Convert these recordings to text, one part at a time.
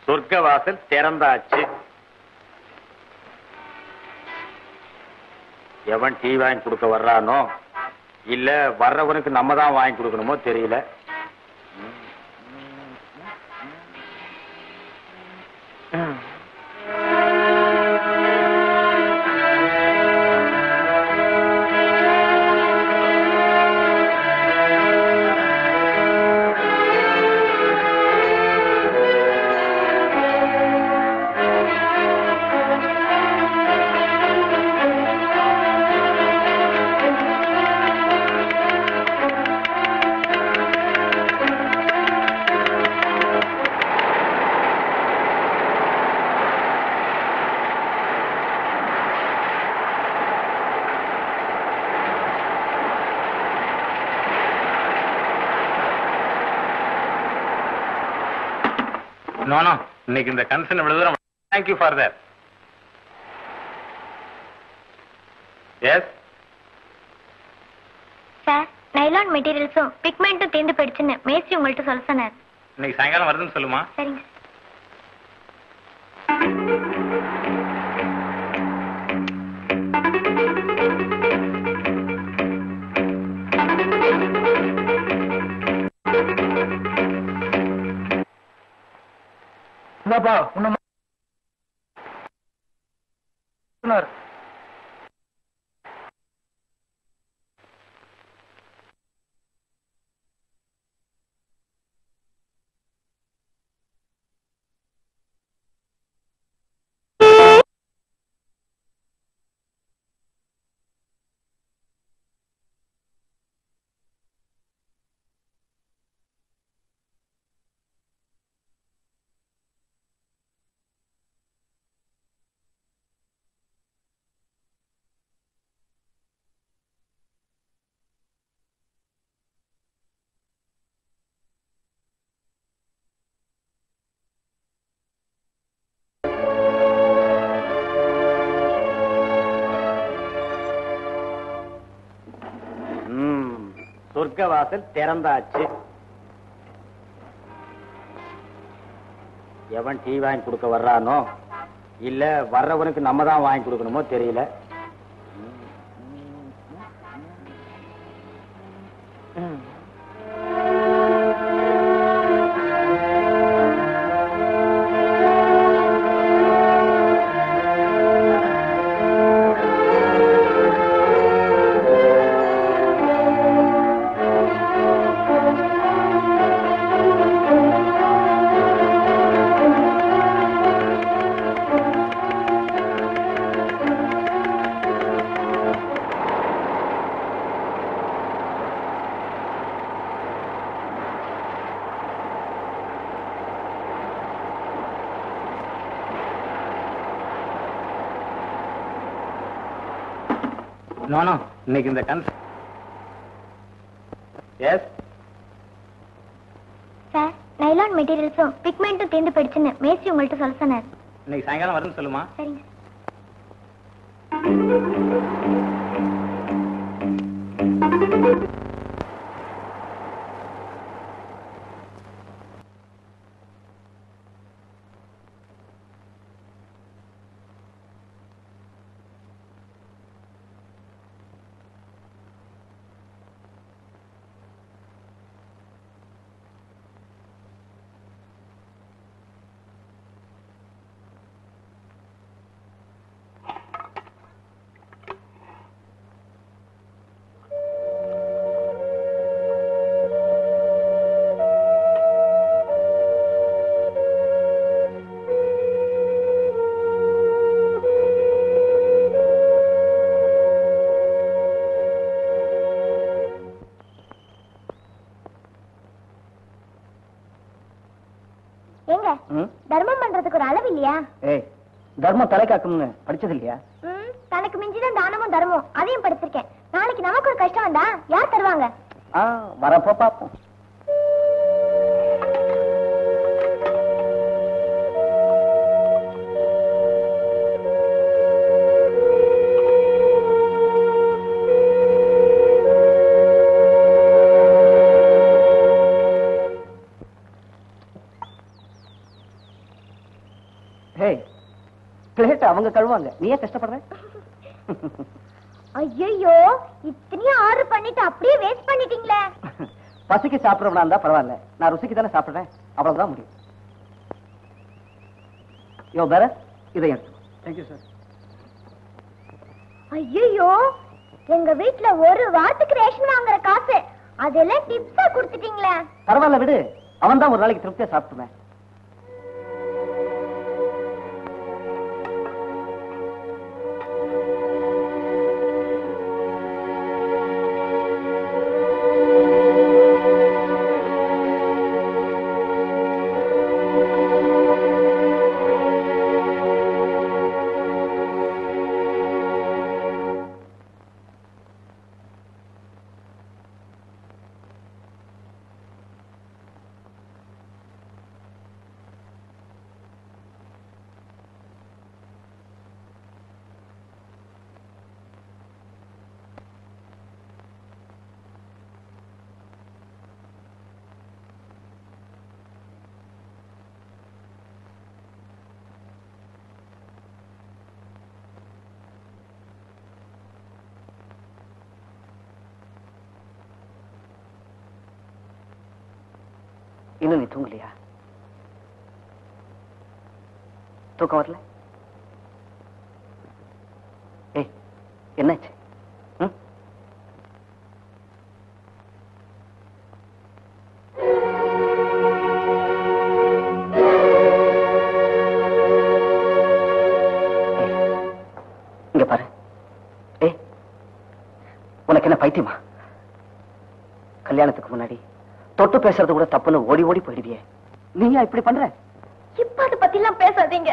சொர்க்க வாசல் திறந்தாச்சு எவன் டீ வாங்கி கொடுக்க வர்றானோ இல்ல வர்றவனுக்கு நம்ம தான் வாங்கி கொடுக்கணுமோ தெரியல நோ நோ இன்னைக்கு இந்த கன்சர்ன் இவ்வளவு தூரம் thank you for that yes sir nylon மெட்டீரியல்ஸும் பிக்மெண்ட்டும் தீர்ந்து போயிடுச்சுன்னு மேஸ்திரி உங்கள்கிட்ட சொல்ல சொன்னார் இன்னைக்கு சாயங்காலம் வருதுன்னு சொல்லுமா சரிங்க என்னப்பா உன்ன சொன்னார் ம், சொர்க்க வாசல் திறந்தாச்சு எவன் டீ வாங்கி கொடுக்க வர்றானோ இல்ல வர்றவனுக்கு நம்ம தான் வாங்கி கொடுக்கணுமோ தெரியல நோ நோ இன்னைக்கு இந்த கன்சர்ன் எஸ் சார் நைலான் மெட்டீரியல்ஸும் பிக்மெண்ட்டும் தீர்ந்து போயிடுச்சுன்னு மேஸ்திரி உங்கள்கிட்ட சொல்ல சொன்னார் இன்னைக்கு சாயங்காலம் வருதுன்னு சொல்லுமா சரிங்க ஏங்க தர்மம் பண்றதுக்கு ஒரு அளவு இல்லையா ஏய் தர்மம் தலை காக்கும்னு படிச்சது இல்லையா ம், தனக்கு மிஞ்சிதான் தானமும் தர்மம் அதையும் படிச்சிருக்கேன் நாளைக்கு நமக்கு ஒரு கஷ்டம் வந்தா யார் தருவாங்க ஆ வரப்போ பார்ப்போம் ஹே பிளேட் அவங்க கழுவாங்க நீ ஏன் கஷ்டப்படுற ஐயோ இத்தனையும் ஆர்டர் பண்ணிட்டு அப்படியே வேஸ்ட் பண்ணிட்டீங்களே பசிக்கு சாப்பிடுறவனா இருந்தா பரவாயில்ல நான் ருசிக்கு தானே சாப்பிடுறேன் அவ்வளவுதான் முடியும் யோ பேர இதை எடுத்து தேங்க்யூ சார் ஐயோ எங்க வீட்ல ஒரு வாரத்துக்கு ரேஷன் வாங்குற காசு அதெல்லாம் டிப்ஸா கொடுத்துட்டீங்களே பரவாயில்ல விடு அவன் தான் ஒரு நாளைக்கு திருப்தியா சாப்பிட்டுமே இன்னும் நீ தூங்கலையா தூக்கம் வரல ஏய் என்னாச்சு ம்? ஏய், இங்க பாரு ஏய் உனக்கு என்ன பைத்தியமா கல்யாணத்துக்கு முன்னாடி தொட்டு பேசுறது கூட தப்புன்னு ஓடி ஓடி போயிடுவியே நீயா இப்படி பண்ற இப்ப அதை பத்தி எல்லாம் பேசாதீங்க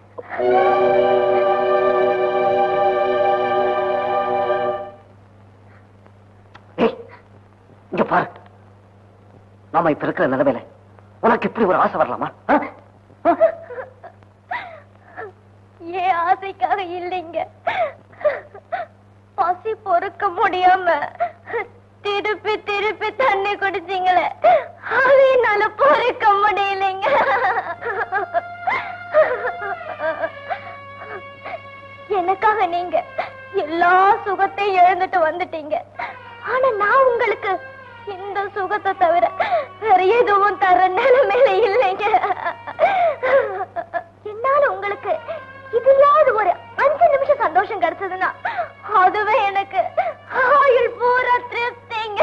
ஏய் இங்க பாரு நாம இப்ப இருக்கிற நிலைமையில உனக்கு இப்படி ஒரு ஆசை வரலாமா ஆ? ஆ? ஏன் ஆசைக்காக இல்லைங்க பசி பொறுக்க முடியாம திருப்பி திருப்பி தண்ணி குடிச்சீங்களே அது என்னால பொறுக்க முடியலைங்க எனக்காக நீங்க எல்லா சுகத்தையும் இழந்துட்டு வந்துட்டீங்க ஆனா நான் உங்களுக்கு இந்த சுகத்தை தவிர வேற எதுவும் தர நிலைமையில இல்லைங்க என்னால உங்களுக்கு இதுலயாவது ஒரு அஞ்சு நிமிஷம் சந்தோஷம் கிடைச்சதுன்னா அதுவே எனக்கு ஆயுள் பூரா திருப்திங்க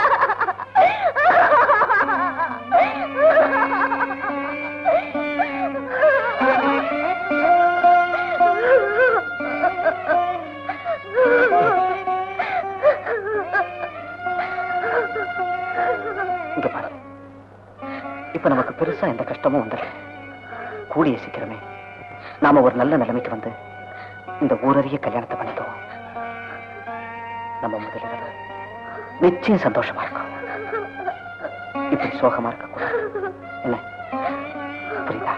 இங்க பாரு இப்ப நமக்கு பெருசா எந்த கஷ்டமும் வந்துடல கூடிய சீக்கிரமே நாம ஒரு நல்ல நிலைமைக்கு வந்து இந்த ஊரறிய கல்யாணத்தை பண்ணிக்குவோம் நம்ம முதலில் நிச்சயம் சந்தோஷமா இருக்கும் இப்படி சோகமா இருக்க கூடாது என்ன புரியுதா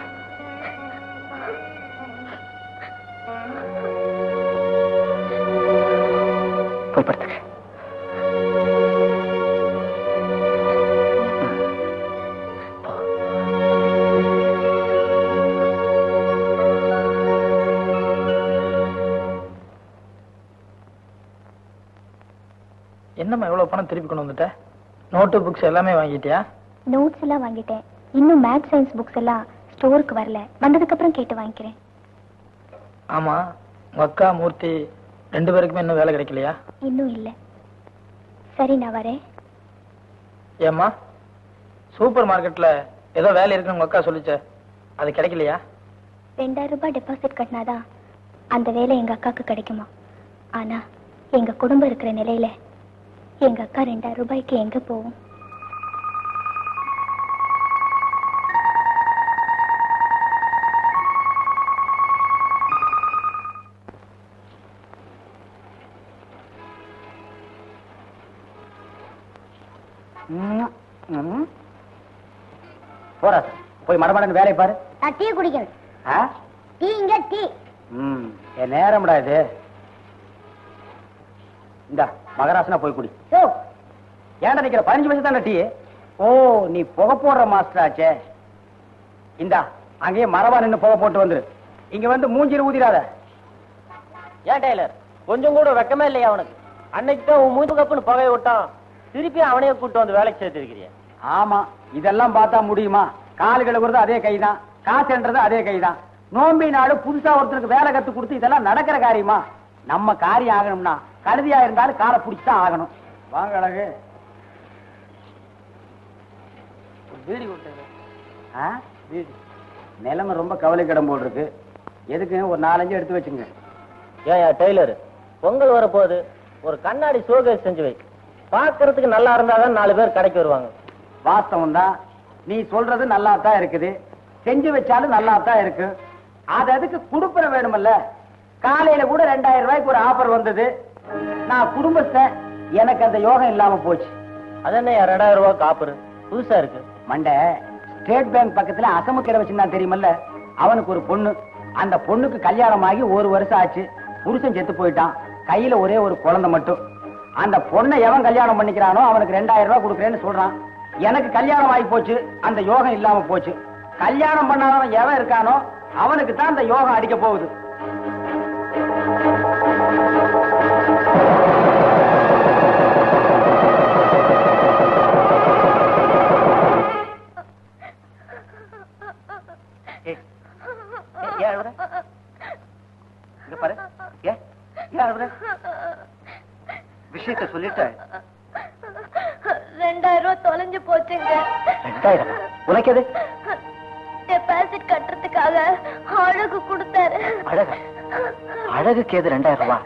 போய் படுத்துக்க போ. என்னம்மா எவ்வளவு பணம் திருப்பி கொண்டு வந்துட்ட நோட்டு புக்ஸ் எல்லாமே வாங்கிட்டியா நோட்ஸ் எல்லாம் வாங்கிட்டேன் இன்னும் மேத்ஸ் சயின்ஸ் புக்ஸ் எல்லாம் ஸ்டோருக்கு வரல வந்ததுக்கு அப்புறம் கேட்டு வாங்கிக்கிறேன் ஆமா உங்க அக்கா மூர்த்தி ரெண்டு பேருக்குமே இன்னும் வேலை கிடைக்கலையா இன்னும் இல்லை சரி நான் வரேன் ஏம்மா சூப்பர் மார்க்கெட்ல ஏதோ வேலை இருக்குன்னு உங்க அக்கா சொல்லிச்சே அது கிடைக்கலையா ரெண்டாயிரம் ரூபாய் டெபாசிட் கட்டினாதான் அந்த வேலை எங்க அக்காவுக்கு கிடைக்குமா ஆனா எங்க குடும்பம் இருக்கிற நிலையில எங்க அக்கா ரெண்டாயிரம் ரூபாய்க்கு எங்க போகும் ம், ம். போடா சார் போய் மடமடன்னு வேலையை பாரு நான் டீ குடிக்கணும் ஆ? டீ இங்க டீ ம் என் நேரம்டா இது இந்தா மகராசனா போய் குடி யோ ஏன்டா நிக்கிற பதினஞ்சு வயசு தானே டீ ஓ நீ புகை போடுற மாஸ்டர் ஆச்சே இந்தா அங்கேயே மரவா நின்னு புகை போட்டு வந்துரு இங்க வந்து மூஞ்சில ஊதிராத ஏன் டெய்லர் கொஞ்சம் கூட வெக்கமே இல்லையா அவனுக்கு அன்னைக்கு தான் உன் மூஞ்சு கப்புன்னு பகைய விட்டான் திருப்பி அவனையே கூட்டு வந்து வேலைக்கு சேர்த்திருக்கிறிய ஆமா இதெல்லாம் பார்த்தா முடியுமா கால் கழுவுறது அதே கைதான் காசுன்றது அதே கைதான் நோம்பி நாடு புதுசா ஒருத்தருக்கு வேலை கத்து கொடுத்து இதெல்லாம் நடக்கிற காரியமா நம்ம காரியம் ஆகணும்னா கழுதியா இருந்தாலும் காலை பிடிச்சுதான் ஆகணும் வாங்க அழகு வீடு கொடுத்தது ஆ? நிலைமை ரொம்ப கவலைக்கிடம் போல் இருக்கு எதுக்கு ஒரு நாலஞ்சு எடுத்து வச்சுங்க ஏன் டெய்லர் பொங்கல் வரப்போகுது ஒரு கண்ணாடி சோகேஸ் செஞ்சு வை பார்க்கறதுக்கு நல்லா இருந்தாதான் நாலு பேர் கடைக்கு வருவாங்க வாஸ்தவம் தான் நீ சொல்றது நல்லா தான் இருக்குது செஞ்சு வச்சாலும் நல்லா தான் இருக்கு அது அதுக்கு குடுப்பன வேணுமல்ல காலையில கூட ரெண்டாயிரம் ரூபாய்க்கு ஒரு ஆஃபர் வந்தது நான் குடும்பஸ்தன் எனக்கு அந்த யோகம் இல்லாம போச்சு அது என்ன ரெண்டாயிரம் ரூபாய் காப்பரு புதுசா இருக்கு மண்டை ஸ்டேட் பேங்க் பக்கத்துல அசமுக்கிற வச்சிருந்தான் தெரியுமல்ல அவனுக்கு ஒரு பொண்ணு அந்த பொண்ணுக்கு கல்யாணம் ஆகி ஒரு வருஷம் ஆச்சு புருஷன் செத்து போயிட்டான் கையில ஒரே ஒரு குழந்தை மட்டும் அந்த பொண்ணை எவன் கல்யாணம் பண்ணிக்கிறானோ அவனுக்கு ரெண்டாயிரம் ரூபாய் கொடுக்குறேன்னு சொல்றான் எனக்கு கல்யாணம் ஆகி போச்சு அந்த யோகம் இல்லாம போச்சு கல்யாணம் பண்ணாதவன் எவன் இருக்கானோ அவனுக்கு தான் அந்த யோகம் அடிக்க போகுது ஏன் அழுகுற? இங்க பாரு ஏன் ஏன் அழுகுற? விஷயத்தை சொல்லிட்ட ரெண்டாயிரம் ரூபாய் தொலைஞ்சு போச்சுங்க ரெண்டாயிரம் உனக்கு எது டெபாசிட் கட்டுறதுக்காக அழகு கொடுத்தாரு அழகு அழகுக்கு எது ரெண்டாயிரம் ரூபாய்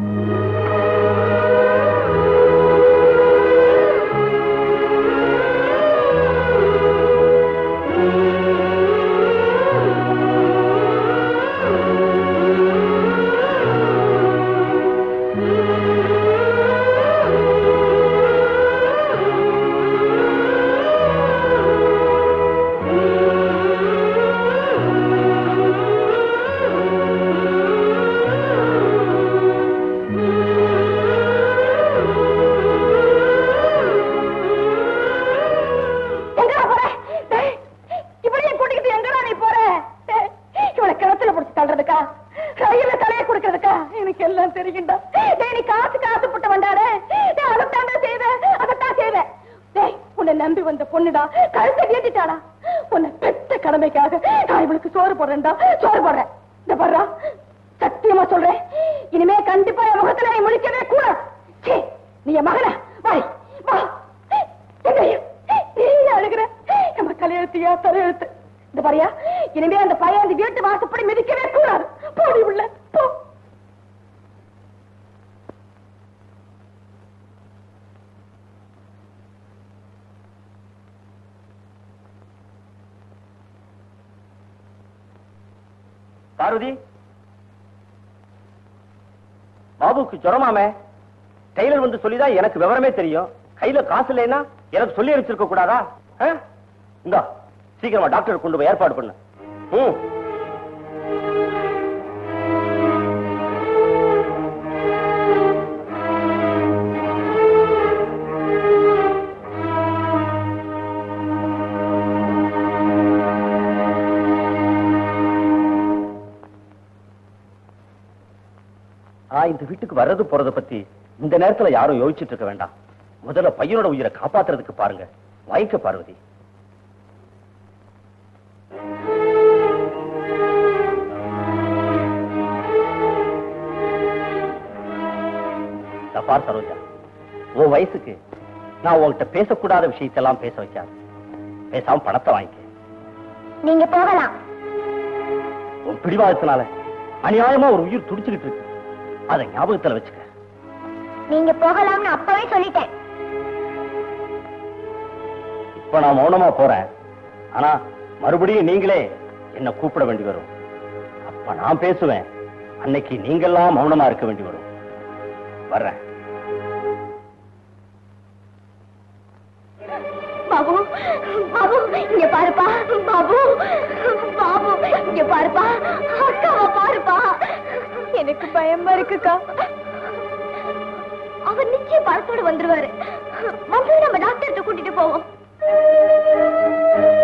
எங்கடா போற டேய், இப்படியே கூட்டிக்கிட்டு எங்கடா நீ போற டேய், இவளை கிணத்துல புடிச்சு தள்ளுறதுக்கா கையில தலைய குடுக்கறதுக்கா எனக்கு எல்லாம் தெரியும்டா டேய் நீ காசுக்கு ஆசைப்பட்ட வந்தாரே டேய் அதைத்தான் செய்த அதைத்தான் செய்த டேய் உன்னை நம்பி வந்த பொண்ணுடா கழுத்தை நீட்டிட்டாடா உன்னை பெத்த கடமைக்காக நான் இவளுக்கு சோறு போடுறேன்டா சோறு போடுறேன் இந்த பாருடா சத்தியமா சொல்றேன் இனிமே கண்டிப்பா என் முகத்துல நீ முழிக்கவே கூடாது சீ, நீ என் மகனா வாய் வா எங்கய்யா நீ அழுகிற நம்ம தலையெழுத்தியா தலையெழுத்து இந்த பாரியா இனிமே அந்த பையன் அந்த வீட்டு வாசப்படி மிதிக்கவே கூடாது போடி உள்ள போ பார்வதி பாபுக்கு ஜுரமாமே டெய்லர் வந்து சொல்லிதான் எனக்கு விவரமே தெரியும் கையில காசு இல்லைன்னா எனக்கு சொல்லி வச்சிருக்க கூடாதா ஆ? இந்தா சீக்கிரமா டாக்டர் கொண்டு போய் ஏற்பாடு பண்ணு ம் நான் இந்த வீட்டுக்கு வர்றது போறத பத்தி இந்த நேரத்துல யாரும் யோசிச்சுட்டு இருக்க வேண்டாம் முதல்ல பையனோட உயிரை காப்பாத்துறதுக்கு பாருங்க வாய்க்க பார்வதி இத பார் சரோஜா உன் வயசுக்கு நான் உன்கிட்ட பேசக்கூடாத விஷயத்தெல்லாம் பேச வைக்காது பேசாம பணத்தை வாங்கிக்க நீங்க போகலாம் உன் பிடிவாதத்தினால அநியாயமா ஒரு உயிர் துடிச்சுக்கிட்டு இருக்கு அதை ஞாபகத்துல வச்சுக்க நீங்க போகலாம்னு அப்பவே சொல்லிட்டேன் இப்ப நான் மௌனமா போறேன் ஆனா மறுபடியும் நீங்களே என்ன கூப்பிட வேண்டி வரும் அப்ப நான் பேசுவேன் அன்னைக்கு நீங்கெல்லாம் மௌனமா இருக்க வேண்டி வரும் வர்றேன் பாபு பாபு இங்க பாருப்பா பாபு பாபு இங்க பாருப்பா அக்காவை பாருப்பா எனக்கு பயமா இருக்குக்கா அவர் நிச்சயம் பணத்தோட வந்துருவாரு வந்து நம்ம டாக்டர்கிட்ட கூட்டிட்டு போவோம்